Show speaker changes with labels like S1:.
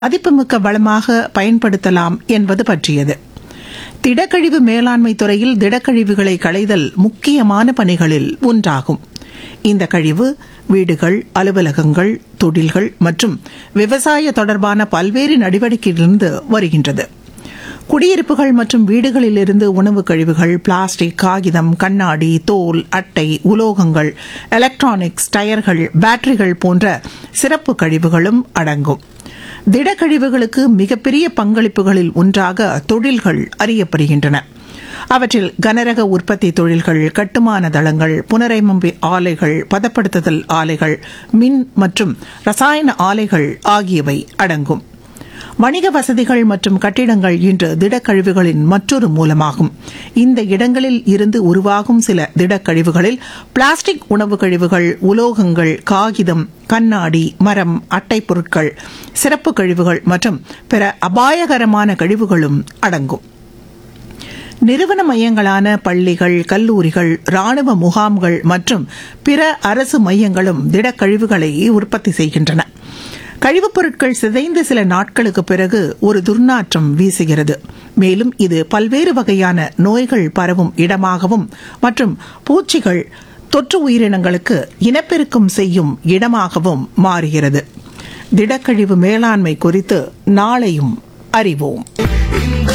S1: மதிப்புமிக்க வளமாக பயன்படுத்தலாம் என்பது பற்றியது திடக்கழிவு மேலாண்மை துறையில் திடக்கழிவுகளை களைதல் முக்கியமான பணிகளில் ஒன்றாகும் இந்த கழிவு வீடுகள் அலுவலகங்கள் தொழில்கள் மற்றும் விவசாய தொடர்பான பல்வேறு நடவடிக்கைகளிலிருந்து வருகின்றது குடியிருப்புகள் மற்றும் வீடுகளிலிருந்து உணவு கழிவுகள் பிளாஸ்டிக் காகிதம் கண்ணாடி தோல் அட்டை உலோகங்கள் எலக்ட்ரானிக்ஸ் டயர்கள் பேட்டரிகள் போன்ற சிறப்பு கழிவுகளும் அடங்கும் திடக்கழிவுகளுக்கு மிகப்பெரிய பங்களிப்புகளில் ஒன்றாக தொழில்கள் அறியப்படுகின்றன அவற்றில் கனரக உற்பத்தி தொழில்கள் கட்டுமான தளங்கள் புனரமைப்பு ஆலைகள் பதப்படுத்துதல் ஆலைகள் மின் மற்றும் ரசாயன ஆலைகள் ஆகியவை அடங்கும் வணிக வசதிகள் மற்றும் கட்டிடங்கள் இன்று திடக்கழிவுகளின் மற்றொரு மூலமாகும் இந்த இடங்களில் இருந்து உருவாகும் சில திடக்கழிவுகளில் பிளாஸ்டிக் உணவு கழிவுகள் உலோகங்கள் காகிதம் கண்ணாடி மரம் அட்டை பொருட்கள் சிறப்பு கழிவுகள் மற்றும் பிற அபாயகரமான கழிவுகளும் அடங்கும் நிறுவன மையங்களான பள்ளிகள் கல்லூரிகள் ராணுவ முகாம்கள் மற்றும் பிற அரசு மையங்களும் திடக்கழிவுகளை உற்பத்தி செய்கின்றன கழிவுப் பொருட்கள் சிதைந்த சில நாட்களுக்கு பிறகு ஒரு துர்நாற்றம் வீசுகிறது மேலும் இது பல்வேறு வகையான நோய்கள் பரவும் இடமாகவும் மற்றும் பூச்சிகள் தொற்று உயிரினங்களுக்கு இனப்பெருக்கம் செய்யும் இடமாகவும் மாறுகிறது திடக்கழிவு மேலாண்மை குறித்து நாளையும் அறிவோம்